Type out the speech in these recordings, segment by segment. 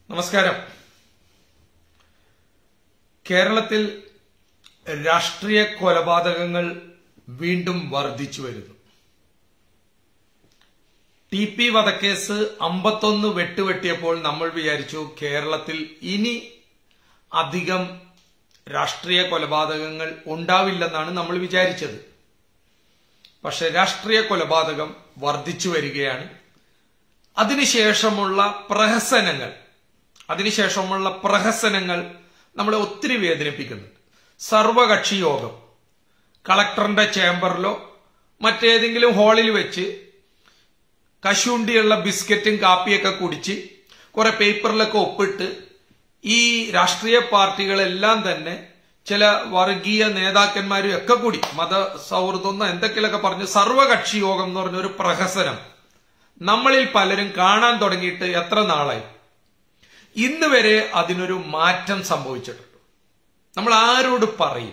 നമസ്കാരം കേരളത്തിൽ രാഷ്ട്രീയ കൊലപാതകങ്ങൾ വീണ്ടും വർദ്ധിച്ചു വരുന്നു ടി പി വധക്കേസ് അമ്പത്തൊന്ന് വെട്ടുവെട്ടിയപ്പോൾ നമ്മൾ വിചാരിച്ചു കേരളത്തിൽ ഇനി അധികം രാഷ്ട്രീയ കൊലപാതകങ്ങൾ ഉണ്ടാവില്ലെന്നാണ് നമ്മൾ വിചാരിച്ചത് പക്ഷെ രാഷ്ട്രീയ കൊലപാതകം വർദ്ധിച്ചു വരികയാണ് അതിനുശേഷമുള്ള പ്രഹസനങ്ങൾ അതിനുശേഷമുള്ള പ്രഹസനങ്ങൾ നമ്മളെ ഒത്തിരി വേദനിപ്പിക്കുന്നുണ്ട് സർവകക്ഷി യോഗം കളക്ടറിന്റെ ചേംബറിലോ മറ്റേതെങ്കിലും ഹാളിൽ വെച്ച് കശുണ്ടിയുള്ള ബിസ്ക്കറ്റും കാപ്പിയൊക്കെ കുടിച്ച് കുറെ പേപ്പറിലൊക്കെ ഒപ്പിട്ട് ഈ രാഷ്ട്രീയ പാർട്ടികളെല്ലാം തന്നെ ചില വർഗീയ നേതാക്കന്മാരും ഒക്കെ കൂടി മത സൗഹൃദം എന്തൊക്കെയൊക്കെ പറഞ്ഞ് സർവകക്ഷി യോഗം എന്ന് പറഞ്ഞ ഒരു പ്രഹസനം നമ്മളിൽ പലരും കാണാൻ തുടങ്ങിയിട്ട് എത്ര നാളായി ഇന്ന് വരെ അതിനൊരു മാറ്റം സംഭവിച്ചിട്ടുണ്ട് നമ്മൾ ആരോട് പറയും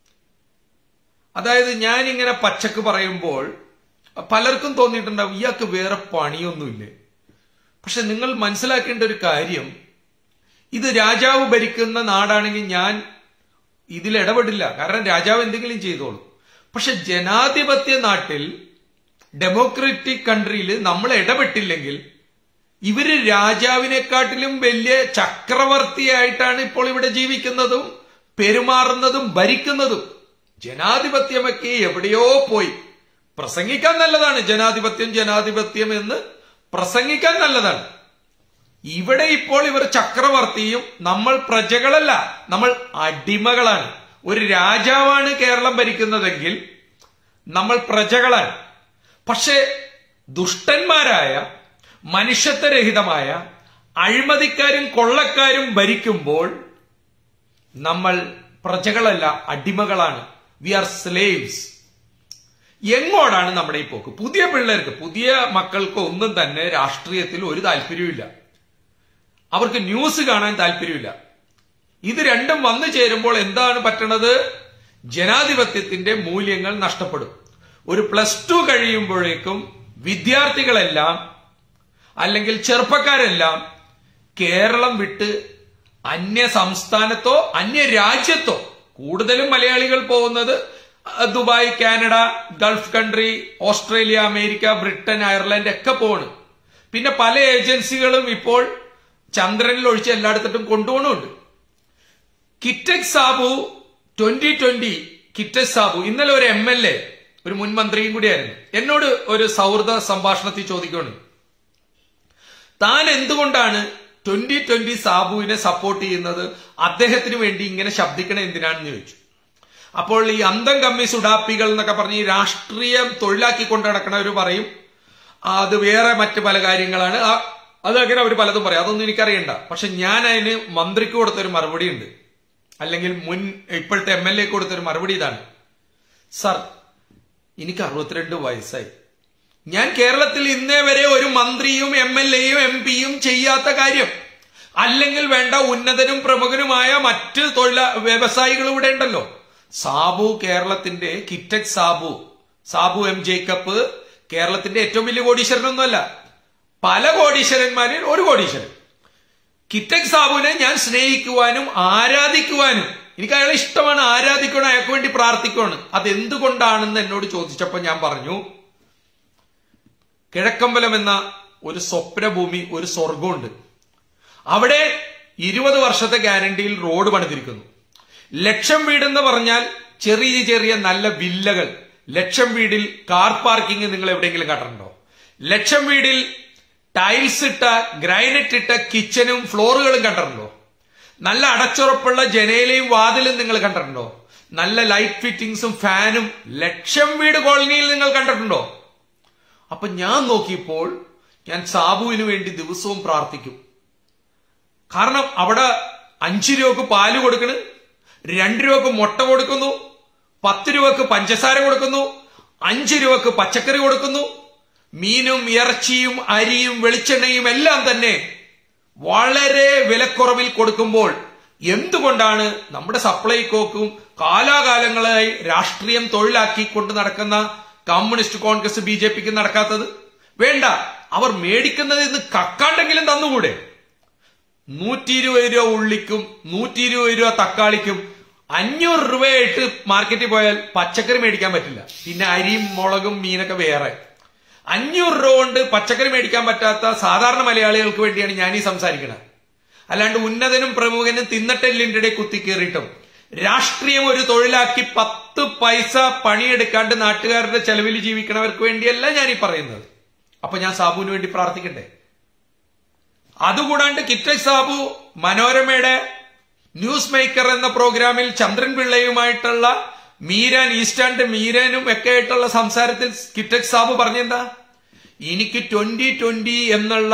അതായത് ഞാനിങ്ങനെ പച്ചക്ക് പറയുമ്പോൾ പലർക്കും തോന്നിയിട്ടുണ്ടാവും ഇയാൾക്ക് വേറെ പണിയൊന്നുമില്ലേ പക്ഷെ നിങ്ങൾ മനസ്സിലാക്കേണ്ട ഒരു കാര്യം ഇത് രാജാവ് ഭരിക്കുന്ന നാടാണെങ്കിൽ ഞാൻ ഇതിൽ ഇടപെടില്ല കാരണം രാജാവ് എന്തെങ്കിലും ചെയ്തോളൂ പക്ഷെ ജനാധിപത്യ നാട്ടിൽ ഡെമോക്രാറ്റിക് കൺട്രിയിൽ നമ്മൾ ഇടപെട്ടില്ലെങ്കിൽ ഇവര് രാജാവിനെക്കാട്ടിലും വലിയ ചക്രവർത്തിയായിട്ടാണ് ഇപ്പോൾ ഇവിടെ ജീവിക്കുന്നതും പെരുമാറുന്നതും ഭരിക്കുന്നതും ജനാധിപത്യമൊക്കെ എവിടെയോ പോയി പ്രസംഗിക്കാൻ നല്ലതാണ് ജനാധിപത്യം ജനാധിപത്യം എന്ന് പ്രസംഗിക്കാൻ നല്ലതാണ് ഇവിടെ ഇപ്പോൾ ഇവർ ചക്രവർത്തിയും നമ്മൾ പ്രജകളല്ല നമ്മൾ അടിമകളാണ് ഒരു രാജാവാണ് കേരളം ഭരിക്കുന്നതെങ്കിൽ നമ്മൾ പ്രജകളാണ് പക്ഷേ ദുഷ്ടന്മാരായ മനുഷ്യത്വരഹിതമായ അഴിമതിക്കാരും കൊള്ളക്കാരും ഭരിക്കുമ്പോൾ നമ്മൾ പ്രജകളല്ല അടിമകളാണ് വി ആർ സ്ലേവ്സ് എങ്ങോട്ടാണ് നമ്മുടെ ഈ പോക്ക് പുതിയ പിള്ളേർക്ക് പുതിയ മക്കൾക്ക് ഒന്നും തന്നെ രാഷ്ട്രീയത്തിൽ ഒരു താല്പര്യമില്ല അവർക്ക് ന്യൂസ് കാണാൻ താല്പര്യമില്ല ഇത് രണ്ടും വന്നു ചേരുമ്പോൾ എന്താണ് പറ്റണത് ജനാധിപത്യത്തിന്റെ മൂല്യങ്ങൾ നഷ്ടപ്പെടും ഒരു പ്ലസ് ടു കഴിയുമ്പോഴേക്കും വിദ്യാർത്ഥികളെല്ലാം അല്ലെങ്കിൽ ചെറുപ്പക്കാരെല്ലാം കേരളം വിട്ട് അന്യ സംസ്ഥാനത്തോ അന്യ രാജ്യത്തോ കൂടുതലും മലയാളികൾ പോകുന്നത് Dubai Canada Gulf country Australia അമേരിക്ക ബ്രിട്ടൻ അയർലൻഡ് ഒക്കെ പോണ് പിന്നെ പല ഏജൻസികളും ഇപ്പോൾ ചന്ദ്രനിൽ ഒഴിച്ച് എല്ലായിടത്തും കൊണ്ടുപോകണമുണ്ട് കിറ്റക് സാബു ട്വന്റി ട്വന്റി കിറ്റക് സാബു ഇന്നലെ ഒരു എം എൽ എ ഒരു മുൻ മന്ത്രിയും കൂടിയായിരുന്നു എന്നോട് ഒരു സൗഹൃദ സംഭാഷണത്തിൽ ചോദിക്കുകയാണ് താൻ എന്തുകൊണ്ടാണ് ട്വന്റി ട്വന്റി സാബുവിനെ സപ്പോർട്ട് ചെയ്യുന്നത് അദ്ദേഹത്തിന് വേണ്ടി ഇങ്ങനെ ശബ്ദിക്കണ എന്തിനാണെന്ന് ചോദിച്ചു അപ്പോൾ ഈ അന്തം കമ്മി സുഡാപ്പികൾ എന്നൊക്കെ പറഞ്ഞ് ഈ രാഷ്ട്രീയം തൊഴിലാക്കി കൊണ്ട് നടക്കണവർ പറയും അത് വേറെ മറ്റു പല കാര്യങ്ങളാണ് അതങ്ങനെ അവർ പലതും പറയും അതൊന്നും എനിക്കറിയണ്ട പക്ഷെ ഞാൻ അതിന് മന്ത്രിക്ക് കൊടുത്തൊരു മറുപടി ഉണ്ട് അല്ലെങ്കിൽ മുൻ ഇപ്പോഴത്തെ എം എൽ എ കൊടുത്തൊരു മറുപടി ഇതാണ് സർ എനിക്ക് അറുപത്തിരണ്ട് വയസ്സായി ഞാൻ കേരളത്തിൽ ഇന്നേ വരെ ഒരു മന്ത്രിയും എം എൽ എയും എം പിയും ചെയ്യാത്ത കാര്യം അല്ലെങ്കിൽ വേണ്ട ഉന്നതനും പ്രമുഖനുമായ മറ്റ് തൊഴില വ്യവസായികൾ ഇവിടെ ഉണ്ടല്ലോ സാബു കേരളത്തിന്റെ കിറ്റക് സാബു സാബു എം ജേക്കബ് കേരളത്തിന്റെ ഏറ്റവും വലിയ കോടീശ്വരനൊന്നുമല്ല പല കോടീശ്വരന്മാരിൽ ഒരു കോടീശ്വരൻ കിറ്റക് സാബുവിനെ ഞാൻ സ്നേഹിക്കുവാനും ആരാധിക്കുവാനും എനിക്ക് അയാളെ ഇഷ്ടമാണ് ആരാധിക്കണം അയാൾക്ക് വേണ്ടി പ്രാർത്ഥിക്കുകയാണ് അതെന്തുകൊണ്ടാണെന്ന് എന്നോട് ചോദിച്ചപ്പോൾ ഞാൻ പറഞ്ഞു കിഴക്കമ്പലം എന്ന ഒരു സ്വപ്നഭൂമി ഒരു സ്വർഗമുണ്ട് അവിടെ ഇരുപത് വർഷത്തെ ഗ്യാരണ്ടിയിൽ റോഡ് പണിതിരിക്കുന്നു ലക്ഷം വീടെന്ന് പറഞ്ഞാൽ ചെറിയ ചെറിയ നല്ല വില്ലകൾ ലക്ഷം വീടിൽ കാർ പാർക്കിംഗ് നിങ്ങൾ എവിടെയെങ്കിലും കണ്ടിട്ടുണ്ടോ ലക്ഷം വീടിൽ ടൈൽസ് ഇട്ട ഗ്രാനൈറ്റ് ഇട്ട കിച്ചനും ഫ്ലോറുകളും കണ്ടിട്ടുണ്ടോ നല്ല അടച്ചുറപ്പുള്ള ജനയിലെയും വാതിലും നിങ്ങൾ കണ്ടിട്ടുണ്ടോ നല്ല ലൈറ്റ് ഫിറ്റിംഗ്സും ഫാനും ലക്ഷം വീട് കോളനിയിൽ നിങ്ങൾ കണ്ടിട്ടുണ്ടോ അപ്പൊ ഞാൻ നോക്കിയപ്പോൾ ഞാൻ സാബുവിന് വേണ്ടി ദിവസവും പ്രാർത്ഥിക്കും കാരണം അവിടെ അഞ്ചു രൂപക്ക് പാല് കൊടുക്കണ് രണ്ട് രൂപക്ക് മുട്ട കൊടുക്കുന്നു പത്ത് രൂപക്ക് പഞ്ചസാര കൊടുക്കുന്നു അഞ്ചു രൂപക്ക് പച്ചക്കറി കൊടുക്കുന്നു മീനും ഇറച്ചിയും അരിയും വെളിച്ചെണ്ണയും എല്ലാം തന്നെ വളരെ വിലക്കുറവിൽ കൊടുക്കുമ്പോൾ എന്തുകൊണ്ടാണ് നമ്മുടെ സപ്ലൈകോക്കും കാലാകാലങ്ങളായി രാഷ്ട്രീയം തൊഴിലാക്കി കൊണ്ട് നടക്കുന്ന കമ്മ്യൂണിസ്റ്റ് കോൺഗ്രസ് ബി ജെ പിക്ക് നടക്കാത്തത് വേണ്ട അവർ മേടിക്കുന്നത് ഇന്ന് കക്കാണ്ടെങ്കിലും തന്നുകൂടെ നൂറ്റി ഇരുപത് രൂപ ഉള്ളിക്കും നൂറ്റി ഇരുപത് രൂപ തക്കാളിക്കും അഞ്ഞൂറ് രൂപയായിട്ട് മാർക്കറ്റിൽ പോയാൽ പച്ചക്കറി മേടിക്കാൻ പറ്റില്ല പിന്നെ അരിയും മുളകും മീനൊക്കെ വേറെ അഞ്ഞൂറ് രൂപ കൊണ്ട് പച്ചക്കറി മേടിക്കാൻ പറ്റാത്ത സാധാരണ മലയാളികൾക്ക് വേണ്ടിയാണ് ഞാൻ ഈ സംസാരിക്കുന്നത് അല്ലാണ്ട് ഉന്നതനും പ്രമുഖനും തിന്നട്ടെല്ലിന്റെ ഇടയിൽ കുത്തിക്കേറിയിട്ടും രാഷ്ട്രീയം ഒരു തൊഴിലാക്കി പത്ത് പൈസ പണിയെടുക്കാണ്ട് നാട്ടുകാരുടെ ചെലവിൽ ജീവിക്കണവർക്ക് വേണ്ടിയല്ല ഞാൻ ഈ പറയുന്നത് അപ്പൊ ഞാൻ സാബുവിന് വേണ്ടി പ്രാർത്ഥിക്കട്ടെ അതുകൂടാണ്ട് കിറ്റക് സാബു മനോരമയുടെ ന്യൂസ് മേക്കർ എന്ന പ്രോഗ്രാമിൽ ചന്ദ്രൻ പിള്ളയുമായിട്ടുള്ള മീരാൻ ഈസ്റ്റാൻഡ് മീരാനും ഒക്കെ ആയിട്ടുള്ള സംസാരത്തിൽ കിറ്റക് സാബു പറഞ്ഞെന്താ എനിക്ക് ട്വന്റി ട്വന്റി എന്നുള്ള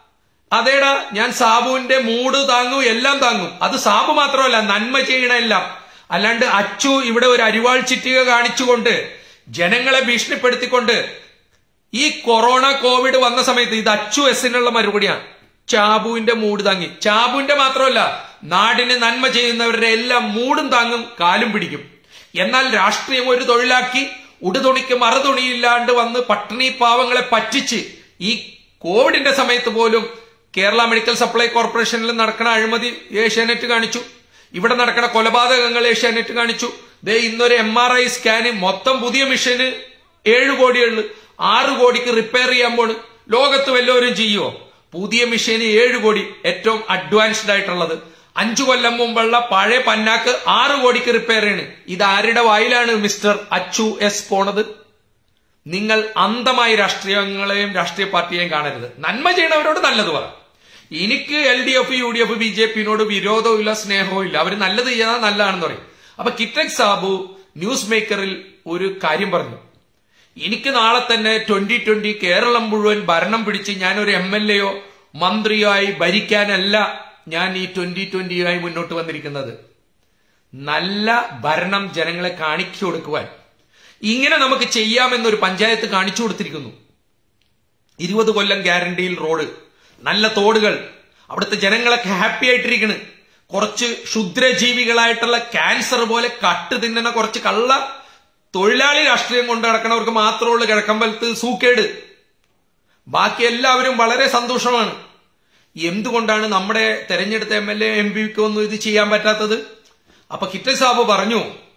അതേടാ ഞാൻ സാബുവിന്റെ മൂഡ് താങ്ങും എല്ലാം താങ്ങും അത് സാബു മാത്രമല്ല നന്മ ചെയ്യണ എല്ലാം അല്ലാണ്ട് അച്ചു ഇവിടെ ഒരു അരിവാൾ ചിറ്റിക കാണിച്ചുകൊണ്ട് ജനങ്ങളെ ഭീഷണിപ്പെടുത്തിക്കൊണ്ട് ഈ കൊറോണ കോവിഡ് വന്ന സമയത്ത് ഇത് അച്ചു എസിനുള്ള മറുപടിയാണ് ചാബുവിന്റെ മൂട് താങ്ങി ചാബുവിന്റെ മാത്രമല്ല നാടിന് നന്മ ചെയ്യുന്നവരുടെ എല്ലാം മൂടും താങ്ങും കാലും പിടിക്കും എന്നാൽ രാഷ്ട്രീയം ഒരു തൊഴിലാക്കി ഉടുതുണിക്ക് മറുതുണിയില്ലാണ്ട് വന്ന് പട്ടിണി പാവങ്ങളെ പറ്റിച്ച് ഈ കോവിഡിന്റെ സമയത്ത് പോലും കേരള മെഡിക്കൽ സപ്ലൈ കോർപ്പറേഷനിൽ നടക്കുന്ന അഴിമതി ഏഷ്യാനെറ്റ് കാണിച്ചു ഇവിടെ നടക്കുന്ന കൊലപാതകങ്ങൾ ഏഷ്യാനെറ്റ് കാണിച്ചു ദേ ഇന്നൊരു എം ആർ ഐ സ്കാന് മൊത്തം പുതിയ മിഷന് ഏഴ് കോടിയുള്ളു ആറ് കോടിക്ക് റിപ്പയർ ചെയ്യാൻ പോണ് ലോകത്ത് വല്ലവരും ചെയ്യുവോ പുതിയ മിഷന് ഏഴ് കോടി ഏറ്റവും അഡ്വാൻസ്ഡ് ആയിട്ടുള്ളത് അഞ്ചു കൊല്ലം മുമ്പുള്ള പഴയ പന്നാക്ക് ആറ് കോടിക്ക് റിപ്പയർ ചെയ്യണ് ഇത് ആരുടെ വായിലാണ് മിസ്റ്റർ അച്ചു എസ് പോണത് നിങ്ങൾ അന്ധമായി രാഷ്ട്രീയങ്ങളെയും രാഷ്ട്രീയ പാർട്ടിയെയും കാണരുത് നന്മ ചെയ്യണവരോട് നല്ലത് പറ എനിക്ക് L D F U D F B J പിന്നോട് വിരോധവും ഇല്ല സ്നേഹവും ഇല്ല അവർ നല്ലത് ചെയ്താൽ നല്ലതാണെന്ന് പറയും അപ്പൊ കിറ്റക് സാബു ന്യൂസ് മേക്കറിൽ ഒരു കാര്യം പറഞ്ഞു എനിക്ക് നാളെ തന്നെ ട്വന്റി ട്വന്റി കേരളം മുഴുവൻ ഭരണം പിടിച്ച് ഞാനൊരു എം എൽ എയോ മന്ത്രിയോ ആയി ഭരിക്കാനല്ല ഞാൻ ഈ ട്വന്റി ട്വന്റിയുമായി മുന്നോട്ട് വന്നിരിക്കുന്നത് നല്ല ഭരണം ജനങ്ങളെ കാണിച്ചു കൊടുക്കുവാൻ ഇങ്ങനെ നമുക്ക് ചെയ്യാമെന്നൊരു പഞ്ചായത്ത് കാണിച്ചു കൊടുത്തിരിക്കുന്നു ഇരുപത് കൊല്ലം ഗ്യാരണ്ടിയിൽ റോഡ് നല്ല തോടുകൾ അവിടുത്തെ ജനങ്ങളൊക്കെ ഹാപ്പി ആയിട്ടിരിക്കണ് കുറച്ച് ക്ഷുദ്രജീവികളായിട്ടുള്ള ക്യാൻസർ പോലെ കട്ട് തിന്നുന്ന കുറച്ച് കള്ള തൊഴിലാളി രാഷ്ട്രീയം കൊണ്ട് നടക്കണവർക്ക് മാത്രമുള്ള കിഴക്കമ്പലത്ത് സൂക്കേട് ബാക്കി എല്ലാവരും വളരെ സന്തോഷമാണ് എന്തുകൊണ്ടാണ് നമ്മുടെ തെരഞ്ഞെടുത്ത എം എൽ എ എം പിക്ക് ഒന്നും ഇത് ചെയ്യാൻ പറ്റാത്തത് അപ്പൊ കിറ്റ സാബ് പറഞ്ഞു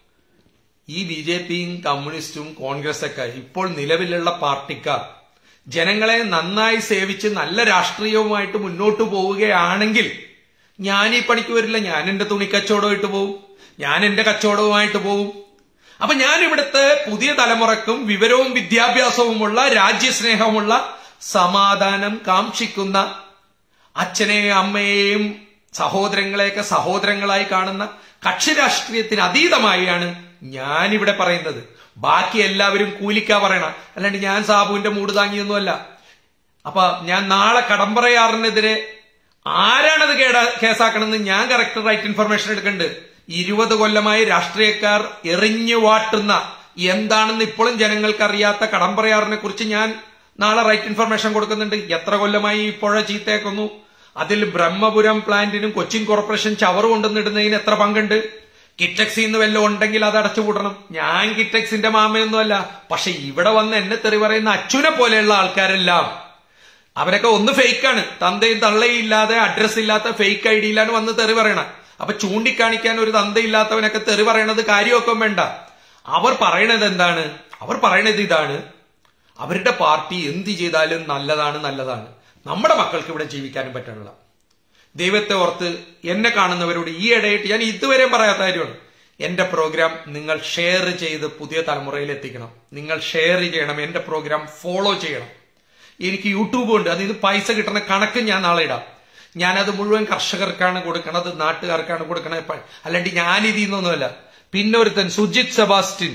ഈ ബി ജെ പിയും കമ്മ്യൂണിസ്റ്റും കോൺഗ്രസ് ഒക്കെ ഇപ്പോൾ നിലവിലുള്ള പാർട്ടിക്കാർ ജനങ്ങളെ നന്നായി സേവിച്ച് നല്ല രാഷ്ട്രീയവുമായിട്ട് മുന്നോട്ട് പോവുകയാണെങ്കിൽ ഞാൻ ഈ പണിക്ക് വരില്ല ഞാൻ എന്റെ തുണിക്കച്ചവടമായിട്ട് പോവും ഞാൻ എന്റെ കച്ചവടവുമായിട്ട് പോവും അപ്പൊ ഞാൻ ഇവിടുത്തെ പുതിയ തലമുറക്കും വിവരവും വിദ്യാഭ്യാസവുമുള്ള രാജ്യസ്നേഹമുള്ള സമാധാനം കാക്ഷിക്കുന്ന അച്ഛനെയും അമ്മയെയും സഹോദരങ്ങളെയൊക്കെ സഹോദരങ്ങളായി കാണുന്ന കക്ഷി രാഷ്ട്രീയത്തിന് അതീതമായാണ് ഞാനിവിടെ പറയുന്നത് ബാക്കി എല്ലാവരും കൂലിക്കാ പറയണ അല്ലാണ്ട് ഞാൻ സാബുവിന്റെ മൂട് താങ്ങിയൊന്നുമല്ല അപ്പൊ ഞാൻ നാളെ കടമ്പറയാറിനെതിരെ ആരാണത് കേട കേസാക്കണമെന്ന് ഞാൻ കറക്റ്റ് റൈറ്റ് ഇൻഫർമേഷൻ എടുക്കുന്നുണ്ട് ഇരുപത് കൊല്ലമായി രാഷ്ട്രീയക്കാർ എറിഞ്ഞു വാട്ടുന്ന എന്താണെന്ന് ഇപ്പോഴും ജനങ്ങൾക്ക് അറിയാത്ത കടമ്പറയാറിനെ കുറിച്ച് ഞാൻ നാളെ റൈറ്റ് ഇൻഫർമേഷൻ കൊടുക്കുന്നുണ്ട് എത്ര കൊല്ലമായി ഈ പുഴ ചീത്തയാക്കുന്നു അതിൽ ബ്രഹ്മപുരം പ്ലാന്റിനും കൊച്ചിൻ കോർപ്പറേഷൻ ചവർ കൊണ്ടുവന്നിടുന്നതിന് എത്ര പങ്കുണ്ട് കിറ്റക്സി എന്ന് വല്ലതും ഉണ്ടെങ്കിൽ അത് അടച്ചുപൂട്ടണം ഞാൻ കിറ്റക്സിന്റെ മാമയൊന്നുമല്ല പക്ഷെ ഇവിടെ വന്ന് എന്നെ തെറി പറയുന്ന അച്ഛനെ പോലെയുള്ള ആൾക്കാരെല്ലാം അവരൊക്കെ ഒന്ന് ഫേക്കാണ് തന്തയും തള്ളയും ഇല്ലാതെ അഡ്രസ് ഇല്ലാത്ത ഫേക്ക് ഐ ഡിയിലാണ് വന്ന് തെറി പറയണത് അപ്പൊ ചൂണ്ടിക്കാണിക്കാൻ ഒരു തന്തയില്ലാത്തവനൊക്കെ തെറി പറയണത് കാര്യമൊക്കെ വേണ്ട അവർ പറയണത് എന്താണ് അവർ പറയണത് ഇതാണ് അവരുടെ പാർട്ടി എന്ത് ചെയ്താലും നല്ലതാണ് നല്ലതാണ് നമ്മുടെ മക്കൾക്ക് ഇവിടെ ജീവിക്കാനും പറ്റാനുള്ള ദൈവത്തെ ഓർത്ത് എന്നെ കാണുന്നവരോട് ഈ ഇടയിട്ട് ഞാൻ ഇതുവരെയും പറയാത്ത കാര്യമാണ് എന്റെ പ്രോഗ്രാം നിങ്ങൾ ഷെയർ ചെയ്ത് പുതിയ തലമുറയിൽ എത്തിക്കണം നിങ്ങൾ ഷെയർ ചെയ്യണം എന്റെ പ്രോഗ്രാം ഫോളോ ചെയ്യണം എനിക്ക് യൂട്യൂബ് ഉണ്ട് അത് ഇത് പൈസ കിട്ടുന്ന കണക്ക് ഞാൻ നാളെ ഇടാം ഞാനത് മുഴുവൻ കർഷകർക്കാണ് കൊടുക്കണത് നാട്ടുകാർക്കാണ് കൊടുക്കണത് അല്ലാണ്ട് ഞാൻ ഇതിന്നൊന്നുമല്ല പിന്നെ ഒരുത്തൻ സുജിത് സെബാസ്റ്റിൻ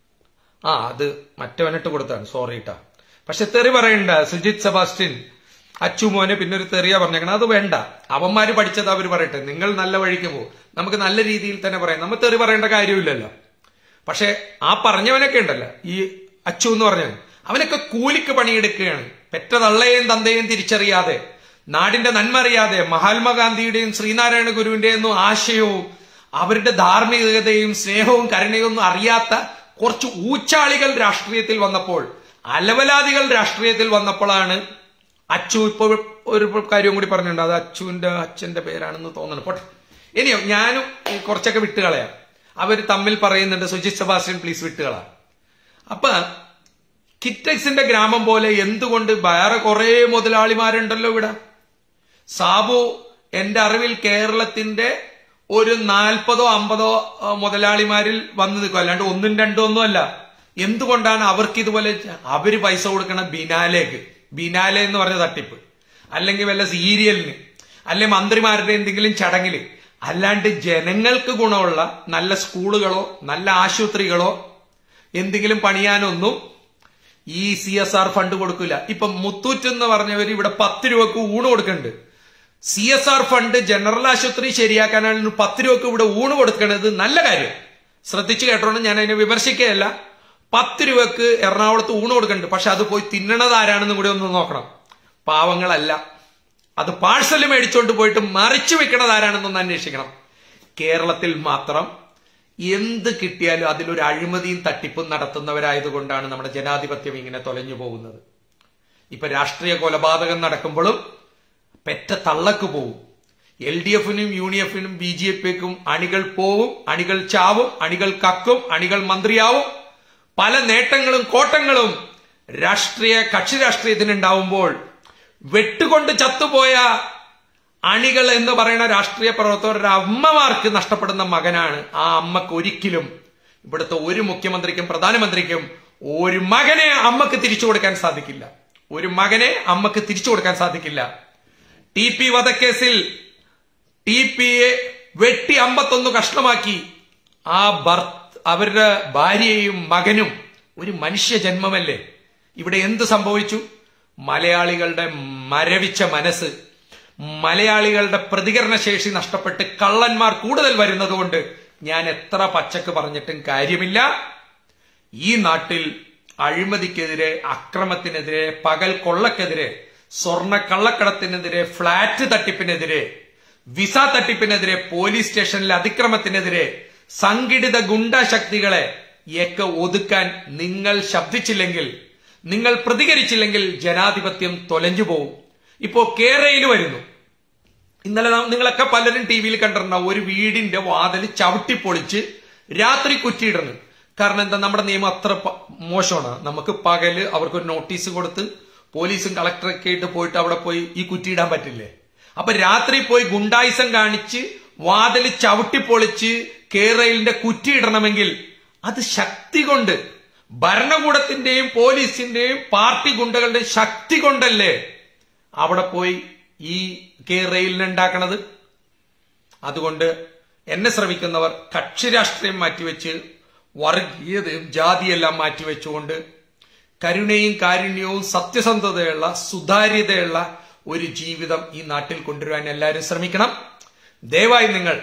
ആ അത് മറ്റവനിട്ട് കൊടുത്താണ് സോറി ഇട്ടാ പക്ഷെ തെറി പറയണ്ട സുജിത് സെബാസ്റ്റിൻ അച്ചുമോനെ പിന്നെ ഒരു തെറിയ പറഞ്ഞേക്കണം അത് വേണ്ട അവന്മാര് പഠിച്ചത് അവർ പറയട്ടെ നിങ്ങൾ നല്ല വഴിക്ക് പോകും നമുക്ക് നല്ല രീതിയിൽ തന്നെ പറയാം നമ്മൾ തെറി പറയേണ്ട കാര്യമില്ലല്ലോ പക്ഷെ ആ പറഞ്ഞവനൊക്കെ ഉണ്ടല്ലോ ഈ അച്ചു എന്ന് പറഞ്ഞവൻ അവനൊക്കെ കൂലിക്ക് പണിയെടുക്കുകയാണ് പെറ്റ തള്ളയെയും തന്തയെയും തിരിച്ചറിയാതെ നാടിന്റെ നന്മ അറിയാതെ മഹാത്മാഗാന്ധിയുടെയും ശ്രീനാരായണ ഗുരുവിന്റെയും ഒന്നും ആശയവും അവരുടെ ധാർമ്മികതയും സ്നേഹവും കരുണയും ഒന്നും അറിയാത്ത കുറച്ച് ഊച്ചാളികൾ രാഷ്ട്രീയത്തിൽ വന്നപ്പോൾ അലവലാദികൾ രാഷ്ട്രീയത്തിൽ വന്നപ്പോഴാണ് അച്ചു ഇപ്പൊ ഒരു കാര്യം കൂടി പറഞ്ഞിട്ടുണ്ട് അത് അച്ചുവിന്റെ അച്ഛന്റെ പേരാണെന്ന് തോന്നുന്നു പോട്ടെ ഇനിയോ ഞാനും ഈ കുറച്ചൊക്കെ വിട്ടുകളയാം അവര് തമ്മിൽ പറയുന്നുണ്ട് സുജിത് സെബാസ്റ്റ്യൻ പ്ലീസ് വിട്ടുകളാം അപ്പൊ കിറ്റക്സിന്റെ ഗ്രാമം പോലെ എന്തുകൊണ്ട് വേറെ കുറെ മുതലാളിമാരുണ്ടല്ലോ ഇവിടെ സാബു എന്റെ അറിവിൽ കേരളത്തിന്റെ ഒരു നാൽപ്പതോ അമ്പതോ ആ, മുതലാളിമാരിൽ വന്നു നിൽക്കും അല്ലാണ്ട് ഒന്നും രണ്ടും ഒന്നും അല്ല എന്തുകൊണ്ടാണ് അവർക്ക് ഇതുപോലെ ച- അവര് പൈസ കൊടുക്കണ ബിനാലേക്ക് ബിനാലെ എന്ന് പറഞ്ഞ തട്ടിപ്പ് അല്ലെങ്കിൽ വല്ല സീരിയലിന് അല്ലെ മന്ത്രിമാരുടെ എന്തെങ്കിലും ചടങ്ങില് അല്ലാണ്ട് ജനങ്ങൾക്ക് ഗുണമുള്ള നല്ല സ്കൂളുകളോ നല്ല ആശുപത്രികളോ എന്തെങ്കിലും പണിയാനൊന്നും ഈ സി എസ് ആർ ഫണ്ട് കൊടുക്കില്ല ഇപ്പൊ മുത്തൂറ്റ് എന്ന് പറഞ്ഞവർ ഇവിടെ പത്ത് രൂപക്ക് ഊണ് കൊടുക്കുന്നുണ്ട് C S R fund general ആശുപത്രി ശരിയാക്കാനാണ് പത്ത് രൂപക്ക് ഇവിടെ ഊണ് കൊടുക്കുന്നത് നല്ല കാര്യം ശ്രദ്ധിച്ചു കേട്ടോണ്ട് ഞാൻ അതിനെ വിമർശിക്കുകയല്ല പത്ത് രൂപക്ക് എറണാകുളത്ത് ഊണ് കൊടുക്കുന്നുണ്ട് പക്ഷെ അത് പോയി തിന്നണത് ആരാണെന്നും കൂടി ഒന്ന് നോക്കണം പാവങ്ങളല്ല അത് പാഴ്സൽ മേടിച്ചോണ്ട് പോയിട്ട് മറിച്ചു വെക്കണത് ആരാണെന്നൊന്ന് അന്വേഷിക്കണം കേരളത്തിൽ മാത്രം എന്ത് കിട്ടിയാലും അതിലൊരു അഴിമതിയും തട്ടിപ്പും നടത്തുന്നവരായതുകൊണ്ടാണ് നമ്മുടെ ജനാധിപത്യം ഇങ്ങനെ തൊലഞ്ഞു പോകുന്നത് ഇപ്പൊ രാഷ്ട്രീയ കൊലപാതകം നടക്കുമ്പോഴും പെറ്റ തള്ളക്ക് പോവും എൽ ഡി എഫിനും യു ഡി എഫിനും ബി ജെ പിക്കും അണികൾ പോവും അണികൾ ചാവും അണികൾ കക്കും അണികൾ മന്ത്രിയാവും പല നേട്ടങ്ങളും കോട്ടങ്ങളും രാഷ്ട്രീയ കക്ഷി രാഷ്ട്രീയത്തിനുണ്ടാവുമ്പോൾ വെട്ടുകൊണ്ട് ചത്തുപോയ അണികൾ എന്ന് പറയുന്ന രാഷ്ട്രീയ പ്രവർത്തകരുടെ അമ്മമാർക്ക് നഷ്ടപ്പെടുന്ന മകനാണ് ആ അമ്മക്ക് ഒരിക്കലും ഇവിടുത്തെ ഒരു മുഖ്യമന്ത്രിക്കും പ്രധാനമന്ത്രിക്കും ഒരു മകനെ അമ്മക്ക് തിരിച്ചു കൊടുക്കാൻ സാധിക്കില്ല ഒരു മകനെ അമ്മക്ക് തിരിച്ചു കൊടുക്കാൻ സാധിക്കില്ല ടി പി വധക്കേസിൽ ടി പിയെ വെട്ടി അമ്പത്തൊന്ന് കഷ്ണമാക്കി ആ ഭർത്ത് അവരുടെ ഭാര്യയും മകനും ഒരു മനുഷ്യ ജന്മമല്ലേ ഇവിടെ എന്ത് സംഭവിച്ചു മലയാളികളുടെ മരവിച്ച മനസ്സ് മലയാളികളുടെ പ്രതികരണ ശേഷി നഷ്ടപ്പെട്ട് കള്ളന്മാർ കൂടുതൽ വരുന്നതുകൊണ്ട് ഞാൻ എത്ര പച്ചക്ക് പറഞ്ഞിട്ടും കാര്യമില്ല ഈ നാട്ടിൽ അഴിമതിക്കെതിരെ അക്രമത്തിനെതിരെ പകൽ കൊള്ളക്കെതിരെ സ്വർണ്ണ കള്ളക്കടത്തിനെതിരെ ഫ്ളാറ്റ് തട്ടിപ്പിനെതിരെ വിസ തട്ടിപ്പിനെതിരെ പോലീസ് സ്റ്റേഷനിലെ അതിക്രമത്തിനെതിരെ സംഘടിത ഗുണ്ടാശക്തികളെ ഒക്കെ ഒതുക്കാൻ നിങ്ങൾ ശബ്ദിച്ചില്ലെങ്കിൽ നിങ്ങൾ പ്രതികരിച്ചില്ലെങ്കിൽ ജനാധിപത്യം തൊലഞ്ഞു പോകും ഇപ്പോ കേരളയിൽ വരുന്നു ഇന്നലെ നാം- നിങ്ങളൊക്കെ പലരും ടി വിയിൽ കണ്ടിട്ടുണ്ടാവും ഒരു വീടിന്റെ വാതിൽ ചവിട്ടിപ്പൊളിച്ച് രാത്രി കുറ്റിയിടുന്നു കാരണം എന്താ നമ്മുടെ നിയമം അത്ര പ- മോശമാണ് നമുക്ക് പകല് അവർക്കൊരു നോട്ടീസ് കൊടുത്ത് പോലീസും കളക്ടറൊക്കെ ആയിട്ട് പോയിട്ട് അവിടെ പോയി ഈ കുറ്റിയിടാൻ പറ്റില്ലേ അപ്പൊ രാത്രി പോയി ഗുണ്ടായിസം കാണിച്ച് വാതിൽ ചവിട്ടിപ്പൊളിച്ച് കേരളയിലിന്റെ കുറ്റിയിടണമെങ്കിൽ അത് ശക്തി കൊണ്ട് ഭരണകൂടത്തിന്റെയും പോലീസിന്റെയും പാർട്ടി ഗുണ്ടകളുടെയും ശക്തി കൊണ്ടല്ലേ അവിടെ പോയി ഈ കേരളയിലിനെ ഉണ്ടാക്കണത് അതുകൊണ്ട് എന്നെ ശ്രമിക്കുന്നവർ കക്ഷി രാഷ്ട്രീയം മാറ്റിവെച്ച് വർഗീയതയും ജാതിയെല്ലാം മാറ്റിവെച്ചുകൊണ്ട് കരുണയും കാരുണ്യവും സത്യസന്ധതയുള്ള സുതാര്യതയുള്ള ഒരു ജീവിതം ഈ നാട്ടിൽ കൊണ്ടുവരാൻ എല്ലാവരും ശ്രമിക്കണം ദയവായി നിങ്ങൾ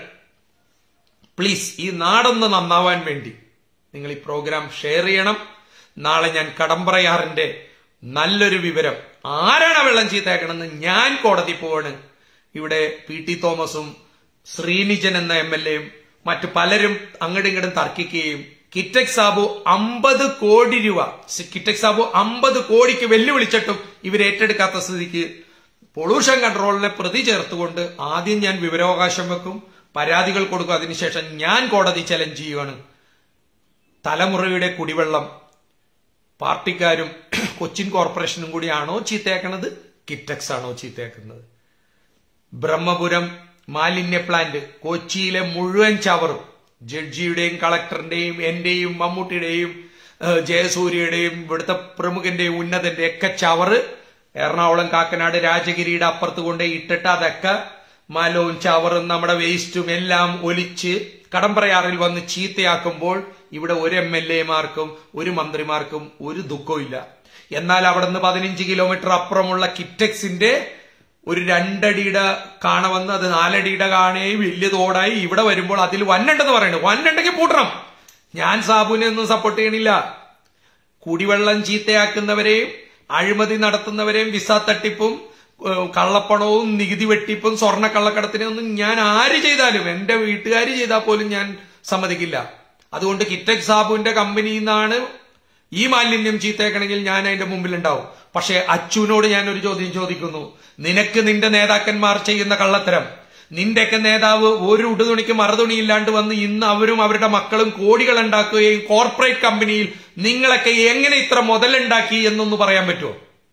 പ്ലീസ് ഈ നാടൊന്ന് നന്നാവാൻ വേണ്ടി നിങ്ങൾ ഈ പ്രോഗ്രാം ഷെയർ ചെയ്യണം നാളെ ഞാൻ കടമ്പറയാറിന്റെ നല്ലൊരു വിവരം ആരാണ് ആ വെള്ളം ചീത്തയാക്കണമെന്ന് ഞാൻ കോടതി പോവാണ് ഇവിടെ പി ടി തോമസും ശ്രീനിജൻ എന്ന എം എൽ എയും മറ്റു പലരും അങ്ങടും ഇങ്ങടും തർക്കിക്കുകയും കിറ്റക് സാബു അമ്പത് കോടി രൂപ കിറ്റക് സാബു അമ്പത് കോടിക്ക് വെല്ലുവിളിച്ചിട്ടും ഇവർ ഏറ്റെടുക്കാത്ത സ്ഥിതിക്ക് പൊള്യൂഷൻ കൺട്രോളിനെ പ്രതി ചേർത്തുകൊണ്ട് ആദ്യം ഞാൻ വിവരാവകാശം വെക്കും പരാതികൾ കൊടുക്കും അതിനുശേഷം ഞാൻ കോടതി ചലഞ്ച് ചെയ്യുവാണ് തലമുറയുടെ കുടിവെള്ളം പാർട്ടിക്കാരും കൊച്ചിൻ കോർപ്പറേഷനും കൂടിയാണോ ചീത്തയാക്കണത് കിറ്റക്സ് ആണോ ചീത്തയാക്കുന്നത് ബ്രഹ്മപുരം മാലിന്യ പ്ലാന്റ് കൊച്ചിയിലെ മുഴുവൻ ചവറും ജഡ്ജിയുടെയും കളക്ടറിന്റെയും എന്റെയും മമ്മൂട്ടിയുടെയും ഏഹ്, ജയസൂര്യയുടെയും ഇവിടുത്തെ പ്രമുഖന്റെയും ഉന്നതന്റെ ഒക്കെ ചവറ് എറണാകുളം കാക്കനാട് രാജഗിരിയുടെ അപ്പുറത്ത് കൊണ്ട് ഇട്ടിട്ട് അതൊക്കെ മലവും ചവറും നമ്മുടെ വേസ്റ്റും എല്ലാം ഒലിച്ച് കടമ്പറയാറിൽ വന്ന് ചീത്തയാക്കുമ്പോൾ ഇവിടെ ഒരു എം എൽ എമാർക്കും ഒരു മന്ത്രിമാർക്കും ഒരു ദുഃഖവും ഇല്ല എന്നാൽ അവിടെ നിന്ന് പതിനഞ്ച് കിലോമീറ്റർ അപ്പുറമുള്ള കിറ്റക്സിന്റെ ഒരു രണ്ടടിയുടെ കാണ വന്ന് അത് നാലടിയുടെ കാണായി വലിയ തോടായി ഇവിടെ വരുമ്പോൾ അതിൽ വന്നുണ്ടെന്ന് പറയുന്നത് വന്നുണ്ടെങ്കിൽ പൂട്ടണം ഞാൻ സാബുവിനെ ഒന്നും സപ്പോർട്ട് ചെയ്യണില്ല കുടിവെള്ളം ചീത്തയാക്കുന്നവരെയും അഴിമതി നടത്തുന്നവരെയും വിസ തട്ടിപ്പും ഏഹ്, കള്ളപ്പണവും നികുതി വെട്ടിപ്പും സ്വർണ്ണ കള്ളക്കടത്തിനൊന്നും ഞാൻ ആര് ചെയ്താലും എന്റെ വീട്ടുകാർ ചെയ്താൽ പോലും ഞാൻ സമ്മതിക്കില്ല അതുകൊണ്ട് കിറ്റക് സാബുവിന്റെ കമ്പനിയിൽ നിന്നാണ് ഈ മാലിന്യം ചീത്തേക്കണമെങ്കിൽ ഞാൻ അതിന്റെ മുമ്പിൽ ഉണ്ടാവും പക്ഷേ അച്ചുവിനോട് ഞാൻ ഒരു ചോദ്യം ചോദിക്കുന്നു നിനക്ക് നിന്റെ നേതാക്കന്മാർ ചെയ്യുന്ന കള്ളത്തരം നിന്റെയൊക്കെ നേതാവ് ഒരു ഉടുതുണിക്ക് മറുതുണിയില്ലാണ്ട് വന്ന് ഇന്ന് അവരും അവരുടെ മക്കളും കോടികൾ ഉണ്ടാക്കുകയും കോർപ്പറേറ്റ് കമ്പനിയിൽ നിങ്ങളൊക്കെ എങ്ങനെ ഇത്ര മുതലുണ്ടാക്കി എന്നൊന്ന് പറയാൻ പറ്റുമോ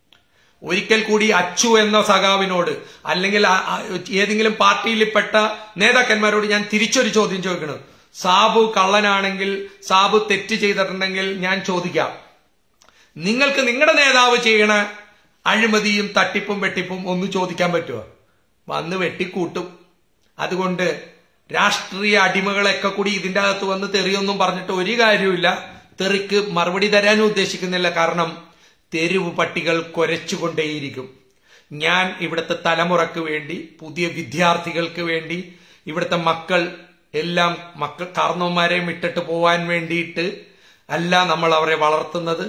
ഒരിക്കൽ കൂടി അച്ചു എന്ന സഖാവിനോട് അല്ലെങ്കിൽ ആ- ആ ഏതെങ്കിലും പാർട്ടിയിൽപ്പെട്ട നേതാക്കന്മാരോട് ഞാൻ തിരിച്ചൊരു ചോദ്യം ചോദിക്കണം സാബു കള്ളനാണെങ്കിൽ സാബു തെറ്റ് ചെയ്തിട്ടുണ്ടെങ്കിൽ ഞാൻ ചോദിക്കാം നിങ്ങൾക്ക് നിങ്ങളുടെ നേതാവ് ചെയ്യണ അഴിമതിയും തട്ടിപ്പും വെട്ടിപ്പും ഒന്ന് ചോദിക്കാൻ പറ്റുമോ വന്ന് വെട്ടിക്കൂട്ടും അതുകൊണ്ട് രാഷ്ട്രീയ അടിമകളൊക്കെ കൂടി ഇതിന്റെ അകത്ത് വന്ന് തെറിയൊന്നും പറഞ്ഞിട്ട് ഒരു കാര്യമില്ല തെറിക്ക് മറുപടി തരാനും ഉദ്ദേശിക്കുന്നില്ല കാരണം തെരുവ് പട്ടികൾ കുരച്ചുകൊണ്ടേയിരിക്കും ഞാൻ ഇവിടുത്തെ തലമുറക്ക് വേണ്ടി പുതിയ വിദ്യാർത്ഥികൾക്ക് വേണ്ടി ഇവിടുത്തെ മക്കൾ എല്ലാം മക്കൾ കാർന്നവന്മാരെയും ഇട്ടിട്ട് പോവാൻ വേണ്ടിയിട്ട് അല്ല നമ്മൾ അവരെ വളർത്തുന്നത്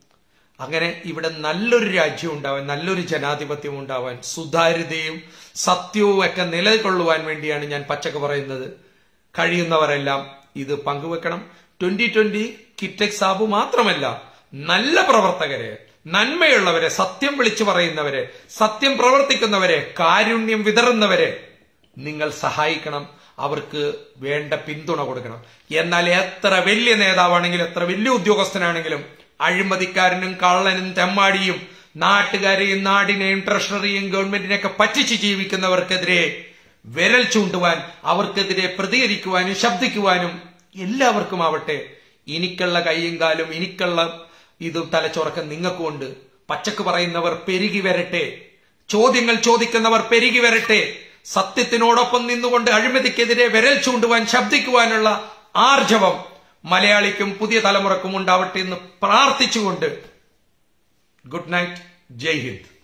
അങ്ങനെ ഇവിടെ നല്ലൊരു രാജ്യം ഉണ്ടാവാൻ നല്ലൊരു ജനാധിപത്യം ഉണ്ടാവാൻ സുതാര്യതയും സത്യവും ഒക്കെ നിലകൊള്ളുവാൻ വേണ്ടിയാണ് ഞാൻ പച്ചക്ക് പറയുന്നത് കഴിയുന്നവരെല്ലാം ഇത് പങ്കുവെക്കണം ട്വന്റി ട്വന്റി കിറ്റക് സാബു മാത്രമല്ല നല്ല പ്രവർത്തകരെ നന്മയുള്ളവരെ സത്യം വിളിച്ചു പറയുന്നവരെ സത്യം പ്രവർത്തിക്കുന്നവരെ കാരുണ്യം വിതറുന്നവരെ നിങ്ങൾ സഹായിക്കണം അവർക്ക് വേണ്ട പിന്തുണ കൊടുക്കണം എന്നാൽ എത്ര വലിയ നേതാവാണെങ്കിലും എത്ര വലിയ ഉദ്യോഗസ്ഥനാണെങ്കിലും അഴിമതിക്കാരനും കള്ളനും തെമ്മാടിയും നാട്ടുകാരെയും നാടിനെയും ട്രഷറിയും ഗവൺമെന്റിനെയൊക്കെ പറ്റിച്ച് ജീവിക്കുന്നവർക്കെതിരെ വിരൽ ചൂണ്ടുവാൻ അവർക്കെതിരെ പ്രതികരിക്കുവാനും ശബ്ദിക്കുവാനും എല്ലാവർക്കും ആവട്ടെ എനിക്കുള്ള കൈയും കാലും എനിക്കുള്ള ഇത് തലച്ചോറൊക്കെ നിങ്ങൾക്കുണ്ട് പച്ചക്ക് പറയുന്നവർ പെരുകി വരട്ടെ ചോദ്യങ്ങൾ ചോദിക്കുന്നവർ പെരുകി വരട്ടെ സത്യത്തിനോടൊപ്പം നിന്നുകൊണ്ട് അഴിമതിക്കെതിരെ വിരൽ ചൂണ്ടുവാൻ ശബ്ദിക്കുവാനുള്ള ആർജവം മലയാളിക്കും പുതിയ തലമുറക്കും ഉണ്ടാവട്ടെ എന്ന് പ്രാർത്ഥിച്ചുകൊണ്ട് ഗുഡ് നൈറ്റ് ജയ് ഹിന്ദ്